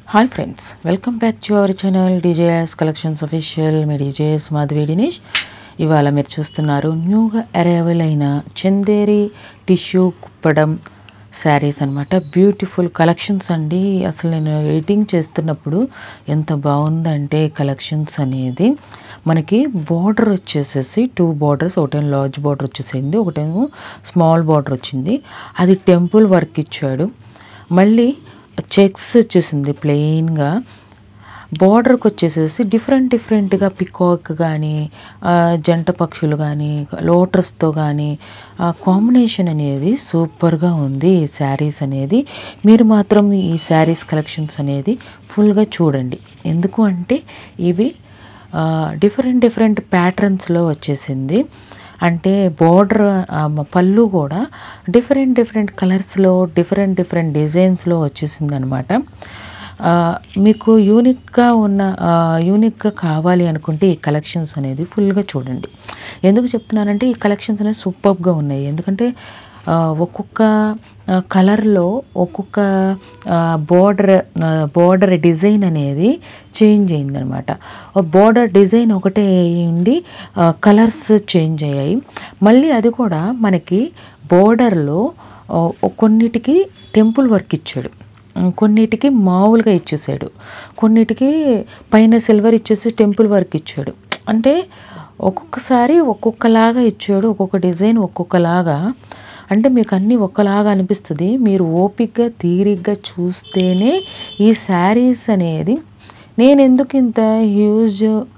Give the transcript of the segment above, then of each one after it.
hi friends welcome back to our channel DJS collections official మీ DJS Madhavi Dinesh ఇవాళ మీరు చూస్తున్నారు న్యూగా అరైవల్ అయిన చందేరి టిష్యూ కుప్పడం శారీస్ అనమాట బ్యూటిఫుల్ కలెక్షన్స్ అండి అసలు నేను ఎడిటింగ్ చేస్తున్నప్పుడు ఎంత బాగుందంటే కలెక్షన్స్ అనేది మనకి బార్డర్ వచ్చేసేసి టూ బార్డర్స్ ఒకటేమో లార్జ్ బార్డర్ వచ్చేసింది ఒకటేమో స్మాల్ బార్డర్ వచ్చింది అది టెంపుల్ వర్క్ ఇచ్చాడు మళ్ళీ చెక్స్ వచ్చేసింది ప్లెయిన్గా బార్డర్కి వచ్చేసేసి డిఫరెంట్ డిఫరెంట్గా పికాక్ కానీ జంట పక్షులు కానీ లోటస్తో కానీ కాంబినేషన్ అనేది సూపర్గా ఉంది ఈ శారీస్ అనేది మీరు మాత్రం ఈ శారీస్ కలెక్షన్స్ అనేది ఫుల్గా చూడండి ఎందుకు అంటే ఇవి డిఫరెంట్ డిఫరెంట్ ప్యాటర్న్స్లో వచ్చేసింది అంటే బోర్డర్ పళ్ళు కూడా డిఫరెంట్ డిఫరెంట్ కలర్స్లో డిఫరెంట్ డిఫరెంట్ డిజైన్స్లో వచ్చేసింది అనమాట మీకు యూనిక్గా ఉన్న యూనిక్గా కావాలి అనుకుంటే ఈ కలెక్షన్స్ అనేది ఫుల్గా చూడండి ఎందుకు చెప్తున్నానంటే ఈ కలెక్షన్స్ అనేవి సూపర్గా ఉన్నాయి ఎందుకంటే ఒక్కొక్క కలర్లో ఒక్కొక్క బోర్డర్ బోర్డర్ డిజైన్ అనేది చేంజ్ అయిందనమాట బోర్డర్ డిజైన్ ఒకటే ఉండి కలర్స్ చేంజ్ అయ్యాయి మళ్ళీ అది కూడా మనకి బోర్డర్లో కొన్నిటికి టెంపుల్ వర్క్ ఇచ్చాడు కొన్నిటికి మామూలుగా ఇచ్చేసాడు కొన్నిటికి పైన సిల్వర్ ఇచ్చేసి టెంపుల్ వర్క్ ఇచ్చాడు అంటే ఒక్కొక్కసారి ఒక్కొక్కలాగా ఇచ్చాడు ఒక్కొక్క డిజైన్ ఒక్కొక్కలాగా అంటే మీకు అన్నీ ఒకలాగా అనిపిస్తుంది మీరు ఓపిక్గా తీరిగ్గా చూస్తేనే ఈ శారీస్ అనేది నేను ఎందుకు ఇంత హ్యూజ్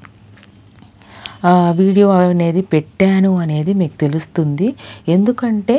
వీడియో అనేది పెట్టాను అనేది మీకు తెలుస్తుంది ఎందుకంటే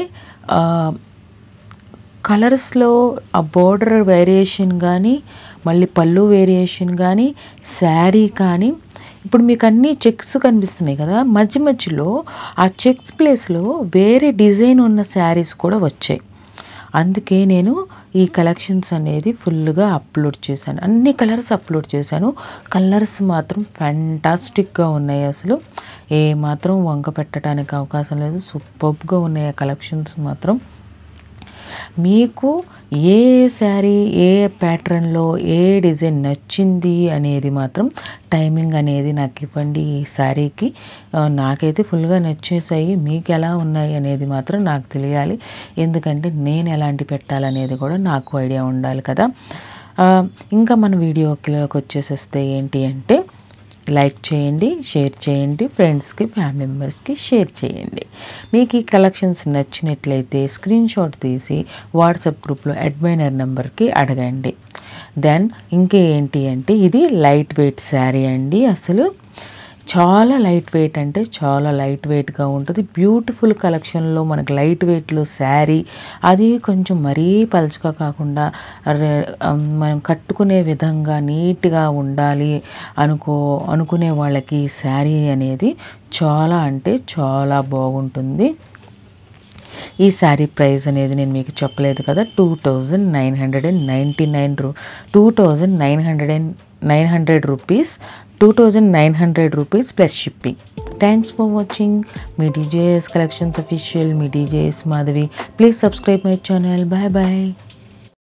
కలర్స్లో ఆ బోర్డర్ వేరియేషన్ కానీ మళ్ళీ పళ్ళు వేరియేషన్ కానీ శారీ కానీ ఇప్పుడు మీకు అన్ని చెక్స్ కనిపిస్తున్నాయి కదా మధ్య మధ్యలో ఆ చెక్స్ ప్లేస్లో వేరే డిజైన్ ఉన్న శారీస్ కూడా వచ్చాయి అందుకే నేను ఈ కలెక్షన్స్ అనేది ఫుల్గా అప్లోడ్ చేశాను అన్ని కలర్స్ అప్లోడ్ చేశాను కలర్స్ మాత్రం ఫ్యాంటాస్టిక్గా ఉన్నాయి అసలు ఏ మాత్రం వంక పెట్టడానికి అవకాశం లేదు సూపర్గా ఉన్నాయి ఆ కలెక్షన్స్ మాత్రం మీకు ఏ శారీ ఏ ప్యాటర్న్లో ఏ డిజైన్ నచ్చింది అనేది మాత్రం టైమింగ్ అనేది నాకు ఇవ్వండి ఈ శారీకి నాకైతే ఫుల్గా నచ్చేసాయి మీకు ఎలా ఉన్నాయి అనేది మాత్రం నాకు తెలియాలి ఎందుకంటే నేను ఎలాంటి పెట్టాలనేది కూడా నాకు ఐడియా ఉండాలి కదా ఇంకా మన వీడియోకి వచ్చేసేస్తే ఏంటి అంటే లైక్ చేయండి షేర్ చేయండి ఫ్రెండ్స్కి ఫ్యామిలీ మెంబర్స్కి షేర్ చేయండి మీకు ఈ కలెక్షన్స్ నచ్చినట్లయితే స్క్రీన్ షాట్ తీసి వాట్సాప్ గ్రూప్లో అడ్మైనర్ నెంబర్కి అడగండి దెన్ ఇంకేంటి అంటే ఇది లైట్ వెయిట్ శారీ అండి అసలు చాలా లైట్ వెయిట్ అంటే చాలా లైట్ వెయిట్గా ఉంటుంది బ్యూటిఫుల్ కలెక్షన్లో మనకి లైట్ వెయిట్లో శారీ అది కొంచెం మరీ పలుచగా కాకుండా మనం కట్టుకునే విధంగా నీట్గా ఉండాలి అనుకో అనుకునే వాళ్ళకి శారీ అనేది చాలా అంటే చాలా బాగుంటుంది ఈ శారీ ప్రైస్ అనేది నేను మీకు చెప్పలేదు కదా two thousand nine hundred and ninety nine రూ two thousand nine hundred and nine hundred rupees two thousand nine hundred rupees plus shipping thanks for watching మీ డీజేఎస్ కలెక్షన్స్ అఫీషియల్ మీ DJS Madhavi please subscribe my channel bye bye